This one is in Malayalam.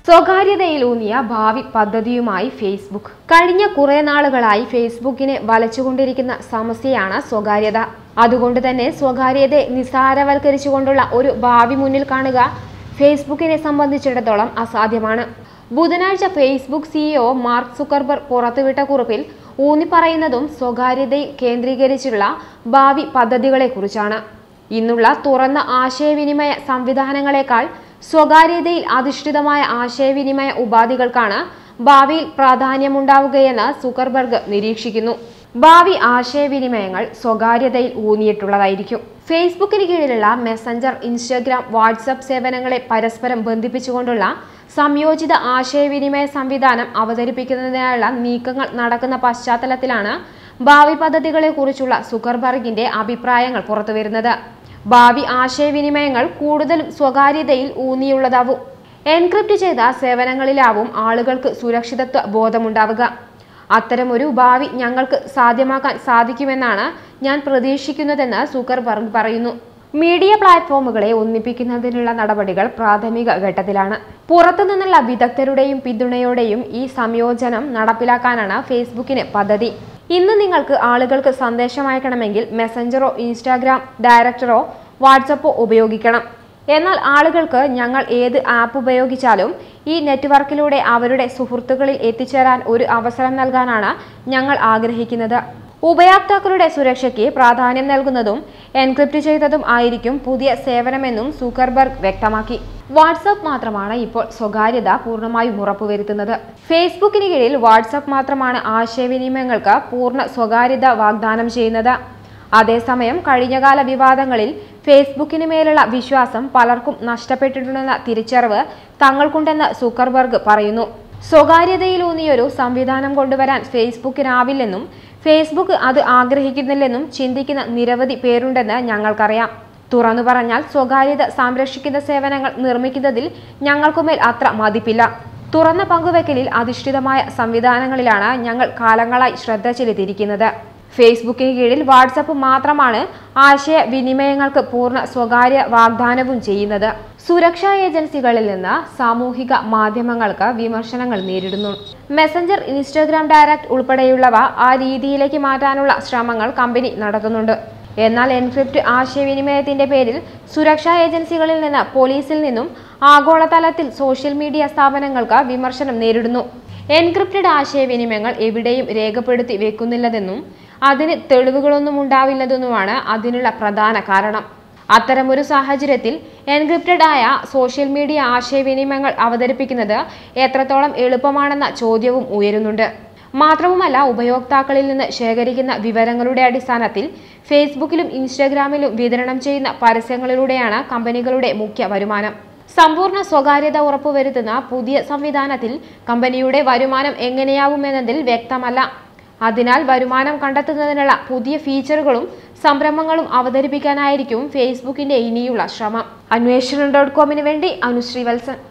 സ്വകാര്യതയിലൂന്നിയ ഭാവി പദ്ധതിയുമായി ഫേസ്ബുക്ക് കഴിഞ്ഞ കുറെ നാളുകളായി ഫേസ്ബുക്കിനെ വലച്ചുകൊണ്ടിരിക്കുന്ന സമസ്യയാണ് സ്വകാര്യത അതുകൊണ്ട് തന്നെ സ്വകാര്യതയെ നിസ്സാരവൽക്കരിച്ചുകൊണ്ടുള്ള ഒരു ഭാവി മുന്നിൽ കാണുക ഫേസ്ബുക്കിനെ സംബന്ധിച്ചിടത്തോളം അസാധ്യമാണ് ബുധനാഴ്ച ഫേസ്ബുക്ക് സിഇഒ മാർക്ക് സുക്കർബർ പുറത്തുവിട്ട കുറിപ്പിൽ ഊന്നിപ്പറയുന്നതും സ്വകാര്യതയിൽ കേന്ദ്രീകരിച്ചുള്ള ഭാവി പദ്ധതികളെക്കുറിച്ചാണ് ഇന്നുള്ള തുറന്ന ആശയവിനിമയ സംവിധാനങ്ങളെക്കാൾ സ്വകാര്യതയിൽ അധിഷ്ഠിതമായ ആശയവിനിമയ ഉപാധികൾക്കാണ് ഭാവിയിൽ പ്രാധാന്യമുണ്ടാവുകയെന്ന് സുക്കർബർഗ് നിരീക്ഷിക്കുന്നു ഭാവി ആശയവിനിമയങ്ങൾ സ്വകാര്യതയിൽ ഊന്നിയിട്ടുള്ളതായിരിക്കും ഫേസ്ബുക്കിന് കീഴിലുള്ള മെസ്സഞ്ചർ ഇൻസ്റ്റഗ്രാം വാട്സപ്പ് സേവനങ്ങളെ പരസ്പരം ബന്ധിപ്പിച്ചുകൊണ്ടുള്ള സംയോജിത ആശയവിനിമയ സംവിധാനം അവതരിപ്പിക്കുന്നതിനായുള്ള നീക്കങ്ങൾ നടക്കുന്ന പശ്ചാത്തലത്തിലാണ് ഭാവി പദ്ധതികളെക്കുറിച്ചുള്ള സുക്കർബർഗിന്റെ അഭിപ്രായങ്ങൾ പുറത്തുവരുന്നത് ഭാവി ആശയവിനിമയങ്ങൾ കൂടുതലും സ്വകാര്യതയിൽ ഊന്നിയുള്ളതാവും എൻക്രിപ്റ്റ് ചെയ്ത സേവനങ്ങളിലാവും ആളുകൾക്ക് സുരക്ഷിതത്വ ബോധമുണ്ടാവുക അത്തരമൊരു ഭാവി ഞങ്ങൾക്ക് സാധ്യമാക്കാൻ സാധിക്കുമെന്നാണ് ഞാൻ പ്രതീക്ഷിക്കുന്നതെന്ന് സുക്കർബർഗ് പറയുന്നു മീഡിയ പ്ലാറ്റ്ഫോമുകളെ ഒന്നിപ്പിക്കുന്നതിനുള്ള നടപടികൾ പ്രാഥമിക ഘട്ടത്തിലാണ് പുറത്തുനിന്നുള്ള വിദഗ്ധരുടെയും പിന്തുണയോടെയും ഈ സംയോജനം നടപ്പിലാക്കാനാണ് ഫേസ്ബുക്കിന് പദ്ധതി ഇന്ന് നിങ്ങൾക്ക് ആളുകൾക്ക് സന്ദേശം അയക്കണമെങ്കിൽ മെസ്സഞ്ചറോ ഇൻസ്റ്റാഗ്രാം ഡയറക്ടറോ വാട്സപ്പോ ഉപയോഗിക്കണം എന്നാൽ ആളുകൾക്ക് ഞങ്ങൾ ഏത് ആപ്പ് ഉപയോഗിച്ചാലും ഈ നെറ്റ്വർക്കിലൂടെ അവരുടെ സുഹൃത്തുക്കളിൽ എത്തിച്ചേരാൻ ഒരു അവസരം നൽകാനാണ് ഞങ്ങൾ ആഗ്രഹിക്കുന്നത് ഉപയോക്താക്കളുടെ സുരക്ഷയ്ക്ക് പ്രാധാന്യം നൽകുന്നതും എൻക്രിപ്റ്റ് ചെയ്തതും ആയിരിക്കും പുതിയ സേവനമെന്നും സൂക്കർബർഗ് വ്യക്തമാക്കി വാട്സപ്പ് മാത്രമാണ് ഇപ്പോൾ സ്വകാര്യത പൂർണ്ണമായും ഉറപ്പുവരുത്തുന്നത് ഫേസ്ബുക്കിന് കീഴിൽ വാട്സപ്പ് മാത്രമാണ് ആശയവിനിമയങ്ങൾക്ക് പൂർണ്ണ സ്വകാര്യത വാഗ്ദാനം ചെയ്യുന്നത് അതേസമയം കഴിഞ്ഞകാല വിവാദങ്ങളിൽ ഫേസ്ബുക്കിന് മേലുള്ള വിശ്വാസം പലർക്കും നഷ്ടപ്പെട്ടിട്ടുണ്ടെന്ന തിരിച്ചറിവ് തങ്ങൾക്കുണ്ടെന്ന് സുക്കർബർഗ് പറയുന്നു സ്വകാര്യതയിലൂന്നിയൊരു സംവിധാനം കൊണ്ടുവരാൻ ഫേസ്ബുക്കിനാവില്ലെന്നും ഫേസ്ബുക്ക് അത് ആഗ്രഹിക്കുന്നില്ലെന്നും ചിന്തിക്കുന്ന നിരവധി പേരുണ്ടെന്ന് ഞങ്ങൾക്കറിയാം തുറന്നു പറഞ്ഞാൽ സ്വകാര്യത സംരക്ഷിക്കുന്ന സേവനങ്ങൾ നിർമ്മിക്കുന്നതിൽ ഞങ്ങൾക്കുമേൽ അത്ര മതിപ്പില്ല തുറന്ന പങ്കുവെക്കലിൽ അധിഷ്ഠിതമായ സംവിധാനങ്ങളിലാണ് ഞങ്ങൾ കാലങ്ങളായി ശ്രദ്ധ ചെലുത്തിയിരിക്കുന്നത് ഫേസ്ബുക്കിന് കീഴിൽ വാട്സപ്പ് മാത്രമാണ് ആശയവിനിമയങ്ങൾക്ക് പൂർണ്ണ സ്വകാര്യ വാഗ്ദാനവും ചെയ്യുന്നത് സുരക്ഷാ ഏജൻസികളിൽ നിന്ന് സാമൂഹിക മാധ്യമങ്ങൾക്ക് വിമർശനങ്ങൾ നേരിടുന്നു മെസ്സഞ്ചർ ഇൻസ്റ്റഗ്രാം ഡയറക്റ്റ് ഉൾപ്പെടെയുള്ളവ ആ രീതിയിലേക്ക് മാറ്റാനുള്ള ശ്രമങ്ങൾ കമ്പനി നടത്തുന്നുണ്ട് എന്നാൽ എൻക്രിപ്റ്റ് ആശയവിനിമയത്തിന്റെ പേരിൽ സുരക്ഷാ ഏജൻസികളിൽ നിന്ന് പോലീസിൽ നിന്നും ആഗോളതലത്തിൽ സോഷ്യൽ മീഡിയ സ്ഥാപനങ്ങൾക്ക് വിമർശനം നേരിടുന്നു എൻക്രിപ്റ്റഡ് ആശയവിനിമയങ്ങൾ എവിടെയും രേഖപ്പെടുത്തി വെക്കുന്നില്ലതെന്നും അതിന് തെളിവുകളൊന്നും ഉണ്ടാവില്ലതെന്നുമാണ് അതിനുള്ള പ്രധാന കാരണം അത്തരമൊരു സാഹചര്യത്തിൽ എൻക്രിപ്റ്റഡ് ആയ സോഷ്യൽ മീഡിയ ആശയവിനിമയങ്ങൾ അവതരിപ്പിക്കുന്നത് എത്രത്തോളം എളുപ്പമാണെന്ന ചോദ്യവും ഉയരുന്നുണ്ട് മാത്രവുമല്ല ഉപയോക്താക്കളിൽ നിന്ന് ശേഖരിക്കുന്ന വിവരങ്ങളുടെ അടിസ്ഥാനത്തിൽ ഫേസ്ബുക്കിലും ഇൻസ്റ്റഗ്രാമിലും വിതരണം ചെയ്യുന്ന പരസ്യങ്ങളിലൂടെയാണ് കമ്പനികളുടെ മുഖ്യ വരുമാനം സമ്പൂർണ്ണ സ്വകാര്യത ഉറപ്പുവരുത്തുന്ന പുതിയ സംവിധാനത്തിൽ കമ്പനിയുടെ വരുമാനം എങ്ങനെയാവുമെന്നതിൽ വ്യക്തമല്ല അതിനാൽ വരുമാനം കണ്ടെത്തുന്നതിനുള്ള പുതിയ ഫീച്ചറുകളും സംരംഭങ്ങളും അവതരിപ്പിക്കാനായിരിക്കും ഫേസ്ബുക്കിന്റെ ഇനിയുള്ള ശ്രമം അന്വേഷണം ഡോട്ട് കോമിന് വേണ്ടി അനുശ്രീ വത്സൻ